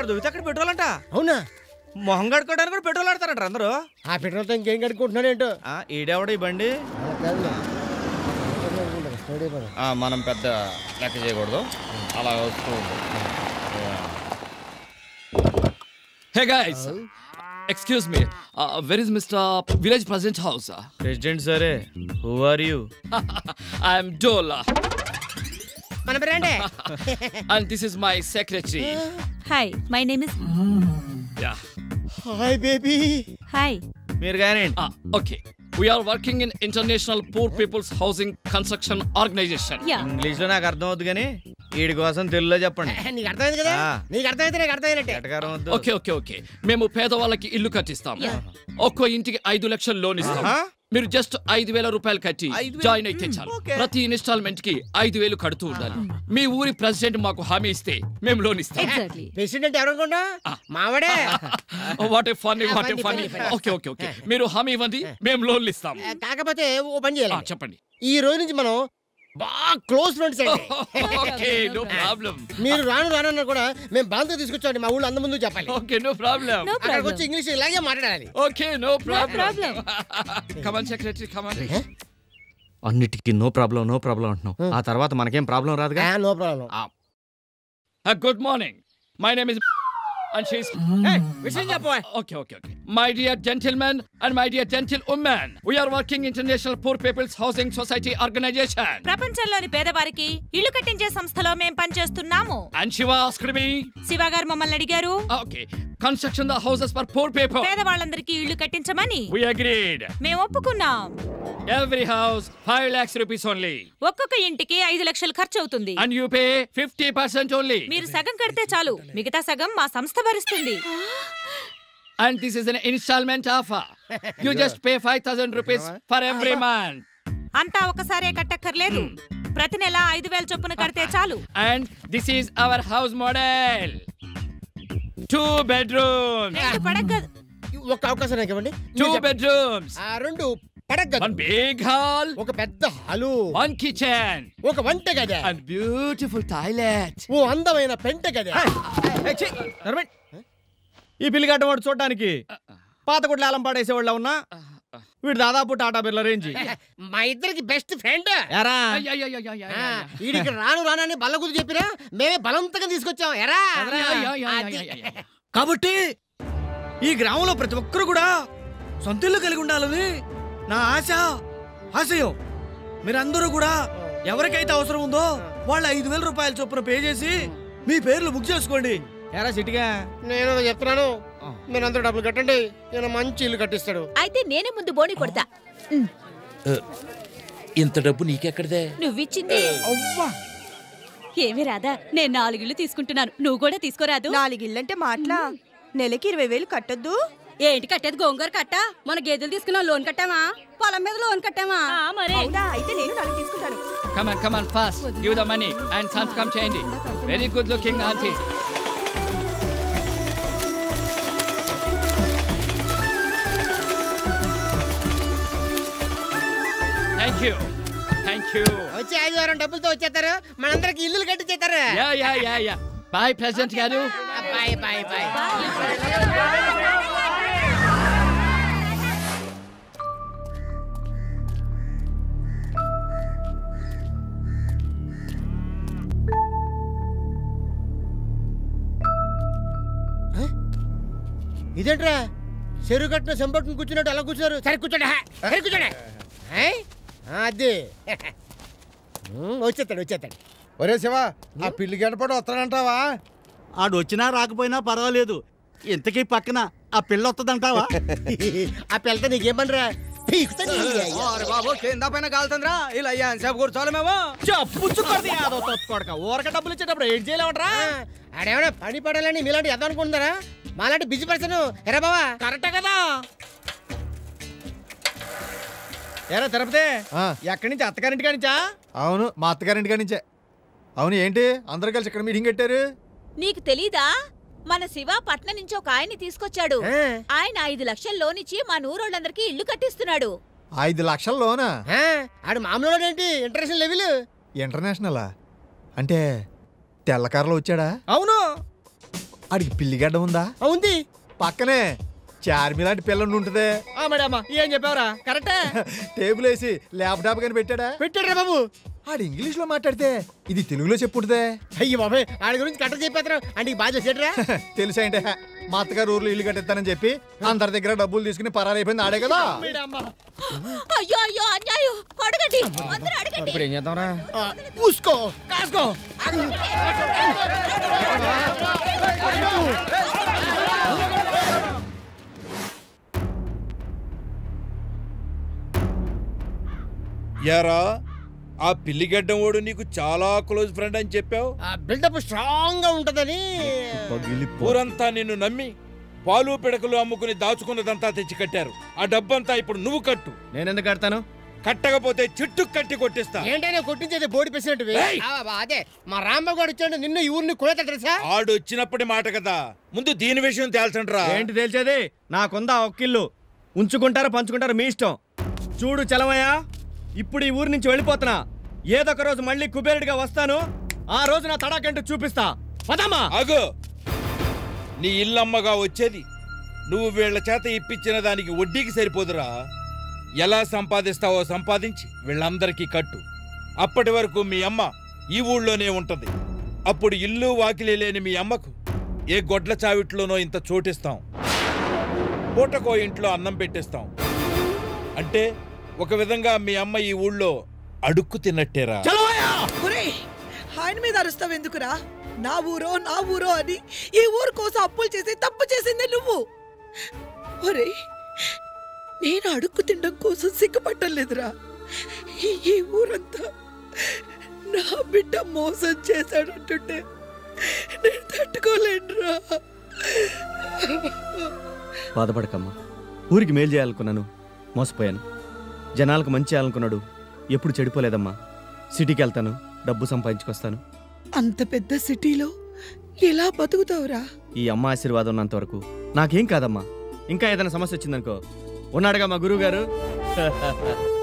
దొరికితే అక్కడ పెట్రోల్ అంట అవునా మొహం కడుక్కోవడానికి కూడా పెట్రోల్ ఆడతారంట అందరూ ఆ పెట్రోల్తో ఇంకేం కడుక్కుంటున్నాడు ఏంటో ఆ, ఈడెవడ ఈ బండి ఆ, మనం పెద్ద లెక్క చేయకూడదు అలా వస్తూ ఉంటుంది Hey guys, excuse me. Uh, where is Mr. Village President House? President సరే who are you I am Dola, మన బ్రాండే and this is my secretary. Hi my name is Yeah. Hi baby hi మీరు కానివ్వండి Ah, okay. We are working in International Poor People's Housing Construction Organization. Yeah English లో నాకు అర్థం అవుతుంది కానీ వీడి కోసం తెలుగులో చెప్పండి నీకు అర్థమైంది కదా ఆ. నీకు అర్థమైతే నీకు అర్థమైనట్టే ఎటకారం వద్దు ఓకే ఓకే ఓకే మేము పేదవాళ్ళకి ఇల్లు కట్టిస్తాం ఒక్కో ఇంటికి ఐదు లక్షలు లోన్ ఇస్తాం ఆహా. మీరు జస్ట్ ఐదు వేల రూపాయలు కట్టి ఐదు వేలు? జాయిన్ అయితే చాలు ఓకే. ప్రతి ఇన్స్టాల్మెంట్ కి ఐదు వేలు కడుతూ ఉండాలి మీ ఊరి ప్రెసిడెంట్ మాకు హామీ ఇస్తే మేము లోన్ ఇస్తాం ఎగ్జాక్ట్లీ ప్రెసిడెంట్ ఎవరు అనుకున్నా మావాడే what a funny what a funny, funny funny, funny. Okay okay okay మీరు హామీ ఇవ్వండి మేము లోన్లు ఇస్తాం ఆ, కాకపోతే ఓ పని ఆ, చేయాలి చెప్పండి ఈ రోజు నుంచి మనం బాగా క్లోజ్ ఫ్రెండ్స్ అండి ఓకే నో ప్రాబ్లం మీరు రాను రానన్నా కూడా మేము బాంతో తీసుకొచ్చామండి మా ఊళ్ళో అంత ముందు చెప్పాలి ఓకే నో ప్రాబ్లం నో అక్కడికి వచ్చి ఇంగ్లీష్ ఇలాగే మాట్లాడాలి okay no problem problem. Come on secretary come on అన్నిటికీ నో ప్రాబ్లం నో ప్రాబ్లం అంటున్నావు ఆ తర్వాత మనకేం ప్రాబ్లం రాదుగా no problem good morning my name is and she's విషయం చెప్పు Okay, okay, okay. My dear gentlemen and my dear gentlewomen, we are working International Poor People's Housing Society Organization. ప్రపంచంలోని పేదవారికి ఇల్లు కట్టించే సంస్థలో మేం పనిచేస్తున్నాము And Shiva asked me, Shiva గారు మమ్మల్ని అడిగారు okay, construction the houses for poor people. పేదవాళ్ళందరికీ ఇల్లు కట్టించమని We agreed. మేము ఒప్పుకున్నాం Every house, 5 lakhs rupees only. ఒక్కొక్క ఇంటికి ఐదు లక్షలు ఖర్చు అవుతుంది And you pay 50% only. మీరు సగం కడితే చాలు మిగతా సగం మా సంస్థ భరిస్తుంది And this is an installment offer. You just pay 5,000 rupees for every month. అంతా ఒకసారే కట్టక్కర్లేదు ప్రతి నెల ఐదు వేల చొప్పున కడితే చాలు And this is our house model. Two bedrooms. రెండు పడగ్గ- ఒక అవకాశం నాకు ఇవ్వండి Two bedrooms. ఆ రెండు పడగదు One big hall. ఒక పెద్ద హాలు One kitchen. ఒక వంట గద And beautiful toilet. ఓ అందమైన పెంట గద ఏయ్, ఛీ, నడవండి. ఈ బిల్లు కట్టవాడు చూడటానికి పాత గుడ్ల ఆలం పాడేసేవాళ్ళ ఉన్నా వీడు దాదాపు టాటా బిర్ల రేంజ్ మా ఇద్దరికి బెస్ట్ ఫ్రెండ్ ఎరా Ay, ay, ay, ay, ay, ay, ay. వీడికి రాను రానని బల్ల కుది చెప్పినా మేమే బలవంతంగా తీసుకొచ్చాం ఎరా Ay, ay, ay, ay, అది. ay, ay, ay. కాబట్టి ఈ గ్రామంలో ప్రతి ఒక్కరు కూడా సొంత ఇల్లు కలిగి ఉండాలని నా ఆశ ఆశయం మీరందరూ కూడా ఎవరికైతే అవసరం ఉందో వాళ్ళ ఐదు వేల రూపాయల చొప్పున పే చేసి మీ పేర్లు బుక్ చేసుకోండి ఎరా సిటిగా నేను చెప్తున్నాను మీరందరూ డబ్బులు కట్టండి నేను మంచి ఇల్లు కట్టిస్తాడు అయితే నేనే ముందు బోని కొడతా ఇంత డబ్బు నీకెక్కడిదే నువ్విచ్చింది ఏమి రాదా నేను నాలుగిళ్ళు తీసుకుంటున్నాను నువ్వు కూడా తీసుకోరాదు నాలుగిల్లంటే మాటలా నెలకి ఇరవై వేలు కట్టొద్దు ఏంటి కట్టేది గోంగూర కట్ట మన గేదెలు తీసుకున్న లోన్ కట్టామా పొలం మీద లోన్ కట్టామా మరే అవునా అయితే నేను నాలుగు తీసుకుంటాను Come on, come on, fast. Give the money and సంతకం చేయండి very good looking aunty thank you thank you వచ్చి ఆదివారం డబ్బులతో వచ్చేస్తారు మనందరికి ఇల్లు కట్టించేస్తారు yeah yeah yeah yeah bye president గారు బాయ్ బాయ్ బాయ్ ఇదేంట్రా చెరువు కట్టిన సంపట్టుని కూర్చున్నట్టు అలా కూర్చున్నారు సరే కూర్చోండి హా, సరే కూర్చోండి హై? ఆ, అది ఉమ్, వచ్చేస్తాడు వచ్చేస్తాడు ఒరే శివ ఆ పిల్లి గడపడు వస్తాడంటావా ఆడు వచ్చినా రాకపోయినా పర్వాలేదు ఇంతకీ పక్కన ఆ పిల్ల వస్తుందంటావా ఆ పిల్లతో నీకేం పనిరా పీకుతా నీ అయ్య. బాబు కింద పైన కాలుతుందిరా ఇలా అయ్యా సేపు కూర్చోవాలి మేము చెప్పుచ్చుకోండి యాదో తొత్తుకోడక ఊరక డబ్బులు ఇచ్చేటప్పుడు ఏం చేయలేమంటారా ఆ, ఆడేమన్నా పని పడాలని మీలాంటి ఎద అనుకుంటున్నారా మాలాంటి బిజీ పర్సన్ ఎరా బావా కరెక్టే కదా ఏరా తిరుపతి ఆ, ఎక్కడి నుంచి అత్తగారింటికా నుంచా అవును మా అత్తగారింటి కాడి నుంచే అవును ఏంటి అందరు కలిసి ఇక్కడ మీటింగ్ పెట్టారు నీకు తెలీదా మన శివ పట్నం నుంచి ఒక ఆయన్ని తీసుకొచ్చాడు ఆ, ఆయన ఐదు లక్షలు లోన్ ఇచ్చి మా నూరోళ్ళందరికీ ఇల్లు కట్టిస్తున్నాడు ఐదు లక్షల లోనా ఆ, ఆడు మామూలు ఏంటి ఇంటర్నేషనల్ లెవెల్ ఇంటర్నేషనలా అంటే తెల్లకారులో వచ్చాడా అవును ఆడికి పిల్లిగడ్డ ఉందా ఆ, ఉంది పక్కనే చార్మి లాంటి పిల్లని ఉంటదే ఆ మేడమ్మా ఏం చెప్పావురా కరెక్టే టేబుల్ వేసి ల్యాప్టాప్ కానీ పెట్టాడా పెట్టాడు బాబు ఆడు ఇంగ్లీష్ లో మాట్లాడితే ఇది తెలుగులో చెప్పుంటదే అయ్యి బాబాయ్ ఆడి గురించి కట్ట చెప్పేస్తారు అంటే బాగా చేసేటరా తెలుసా ఏంటే మా అత్తగారు ఊర్లో ఇల్లు కట్టిస్తానని చెప్పి అందరి దగ్గర డబ్బులు తీసుకుని పరారైపోయింది ఆడే కదా అయ్యో అయ్యో అన్యాయం అడగండి అందరూ అడగండి ఇప్పుడు ఏం చేద్దాంరా పూసుకో కాసుకో యారా ఆ పిల్లిగడ్డం ఓడు నీకు చాలా క్లోజ్ ఫ్రెండ్ అని చెప్పావు ఆ బిల్డప్ స్ట్రాంగ్ గా ఉంటదని ఊరంతా నిన్ను నమ్మి పాలు పిడకలు అమ్ముకుని దాచుకున్నదంతా తెచ్చి కట్టారు ఆ డబ్బంతా ఇప్పుడు నువ్వు కట్టు నేనెందుకు కడతాను కట్టకపోతే చెట్టు కట్టి కొట్టిస్తా ఏంటనే కొట్టించేది బోడి పెసినట్టు ఏయ్! అదే మా రాంబాబు గారు వచ్చాడు నిన్ను ఈ ఊరిని కొనేతాడు సార్ ఆడు వచ్చినప్పటి మాట కదా ముందు దీని విషయం తేల్చండ్రా ఏంటి తేల్చేది నాకుందా ఒక్కిల్లు ఉంచుకుంటారా పంచుకుంటారా మీ ఇష్టం చూడు చలమయ్య ఇప్పుడు ఈ ఊరి నుంచి వెళ్ళిపోతున్నా ఏదొక రోజు మళ్ళీ కుబేరుడిగా వస్తాను ఆ రోజు నా తడాకంటూ చూపిస్తా పదమ్మా ఆగు నీ ఇల్లమ్మగా వచ్చేది నువ్వు వీళ్ళ చేత ఇప్పించిన దానికి వడ్డీకి సరిపోదురా ఎలా సంపాదిస్తావో సంపాదించి వీళ్ళందరికీ కట్టు అప్పటి వరకు మీ అమ్మ ఈ ఊళ్ళోనే ఉంటది అప్పుడు ఇల్లు వాకిలి లేని మీ అమ్మకు ఏ గొడ్ల చావిట్లోనో ఇంత చోటిస్తాం పూటకో ఇంట్లో అన్నం పెట్టేస్తాం అంటే ఒక విధంగా మీ అమ్మ ఈ ఊళ్ళో అడుక్కు తిన్నట్టేరా ఒరేయ్, ఆయన మీద అరుస్తావు ఎందుకురా నా ఊరో నా ఊరో అని ఈ ఊరు కోసం అప్పులు చేసి తప్పు చేసిందే నువ్వు ఒరేయ్ నేను అడుక్కు తినడం కోసం సిగ్గుపట్టలేదురా ఈ- ఈ ఊరంతా నా బిడ్డ మోసం చేశాడంటుంటే నేను తట్టుకోలేనురా బాధపడకమ్మా ఊరికి మేలు చేయాలనుకున్నాను మోసపోయాను జనాలకు మంచి చేయాలనుకున్నాడు ఎప్పుడు చెడిపోలేదమ్మా సిటీకి వెళ్తాను డబ్బు సంపాదించుకొస్తాను అంత పెద్ద సిటీలో ఎలా బతుకుతావురా ఈ అమ్మ ఆశీర్వాదం ఉన్నంత వరకు నాకేం కాదమ్మా ఇంకా ఏదైనా సమస్య వచ్చిందనుకో ఉన్నాడుగా మా గురువు గారు